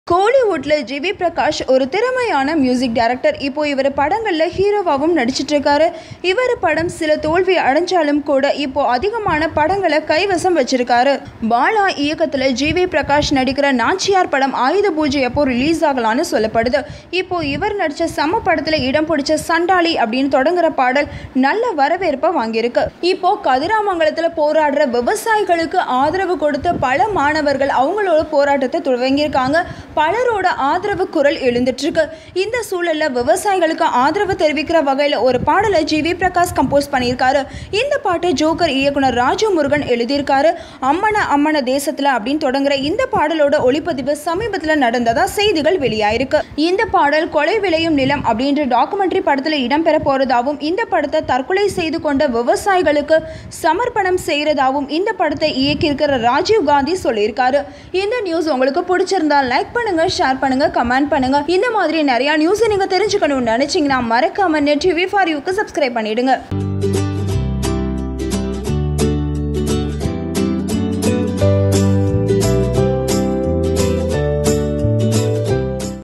கோலிவுட்ல GV Prakash ஒரு திறமையான music director இப்போ இவர் படங்கள்ல ஹீரோவாகவும் நடிச்சிட்டு இருக்காரு இவர் படம் சில தோல்வி அடைஞ்சாலும் கூட இப்போ அதிகமான படங்களை கைவசம் வச்சிருக்காரு பாலா இயக்கத்துல ஜிவி பிரகாஷ் நடிக்கிற நாச்சியார் படம் ஆயுத பூஜை எப்போ ரிலீஸ் ஆகலான்னு சொல்லப்படுது இப்போ இவர் நடிச்ச சம படத்துல இடம் பிடிச்ச சண்டாளி அப்படின்னு தொடங்குற பாடல் நல்ல வரவேற்பை வாங்கியிருக்கு இப்போ கதிராமங்கலத்துல போராடுற விவசாயிகளுக்கு ஆதரவு கொடுத்த பல மாணவர்கள் அவங்களோட போராட்டத்தை துவங்கியிருக்காங்க பலரோட ஆதரவு குரல் எழுந்துட்டு இருக்கு இந்த சூழல்ல விவசாயிகளுக்கு ஆதரவு தெரிவிக்கிற வகையில் ஒரு பாடலை ஜிவி பிரகாஷ் கம்போஸ் பண்ணியிருக்காரு இந்த பாட்டை ஜோக்கர் இயக்குனர் ராஜு முருகன் எழுதியிருக்காரு அம்மன அம்மன தேசத்துல அப்படின்னு தொடங்குற இந்த பாடலோட ஒளிப்பதிவு சமீபத்தில் நடந்ததா செய்திகள் வெளியாயிருக்கு இந்த பாடல் கொலை விளையும் நிலம் அப்படின்ற டாக்குமெண்ட்ரி படத்துல இடம்பெற போறதாவும் இந்த படத்தை தற்கொலை செய்து கொண்ட விவசாயிகளுக்கு சமர்ப்பணம் செய்யறதாவும் இந்த படத்தை இயக்கியிருக்கிற ராஜீவ் காந்தி சொல்லியிருக்காரு இந்த நியூஸ் உங்களுக்கு பிடிச்சிருந்தா லைக் பண்ணுங்க ஷேர் பண்ணுங்க கமெண்ட் பண்ணுங்க இந்த மாதிரி நிறைய நியூஸை நீங்க தெரிஞ்சுக்கணும்னு நினைச்சீங்கன்னா மறக்காம நெட் டிவி ஃபார் யூக்கு சப்ஸ்கிரைப் பண்ணிடுங்க